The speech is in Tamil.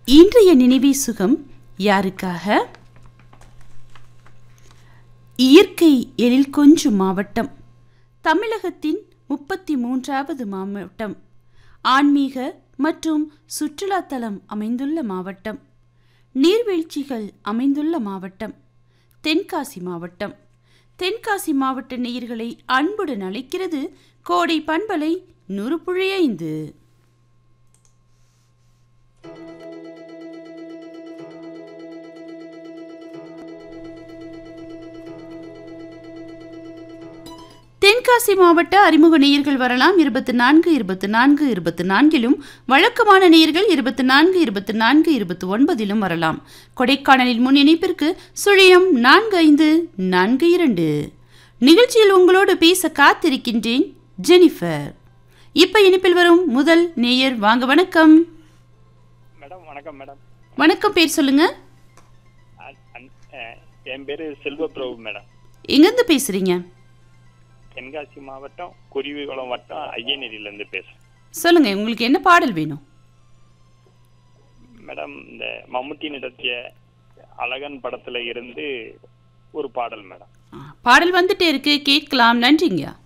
இன்றைய நினைவே சுகம் யாருக்காக இயற்கை எழில் கொஞ்சும் மாவட்டம் தமிழகத்தின் முப்பத்தி மூன்றாவது மாவட்டம் ஆன்மீக மற்றும் சுற்றுலாத்தலம் அமைந்துள்ள மாவட்டம் நீர்வீழ்ச்சிகள் அமைந்துள்ள மாவட்டம் தென்காசி மாவட்டம் தென்காசி மாவட்ட நேயர்களை அன்புடன் அழைக்கிறது கோடை பண்பலை நூறு புள்ளி ஐந்து தென்காசி மாவட்ட அறிமுக நேயர்கள் வரலாம் இருபத்தி நான்கு இருபத்தி நான்கு இருபத்தி நான்கிலும் வழக்கமான நேயர்கள் இருபத்தி நான்கு இருபத்தி நான்கு இருபத்தி ஒன்பதிலும் வரலாம் கொடைக்கானலில் முன் இணைப்பிற்கு சுழியம் நான்கு ஐந்து நான்கு இரண்டு நிகழ்ச்சியில் உங்களோடு பேச காத்திருக்கின்றேன் ஜெனிஃபர் இப்ப இணைப்பில் வரும் முதல் நேயர் வாங்க வணக்கம் மேடம் வணக்கம் மேடம் வணக்கம் பேர் சொல்லுங்க அ- அன்- அஹ், என் பேரு செல்வ பிரபு மேடம் எங்கிருந்து பேசுறீங்க தென்காசி மாவட்டம் குருவிகுளம் வட்டம் ஐயநேரியிலேருந்து பேசுறேன் சொல்லுங்க உங்களுக்கு என்ன பாடல் வேணும் மேடம் இந்த மம்முட்டி நடத்திய அழகன் படத்துல இருந்து ஒரு பாடல் மேடம் ஆ, பாடல் வந்துட்டே இருக்கு கேட்கலாம் நன்றிங்க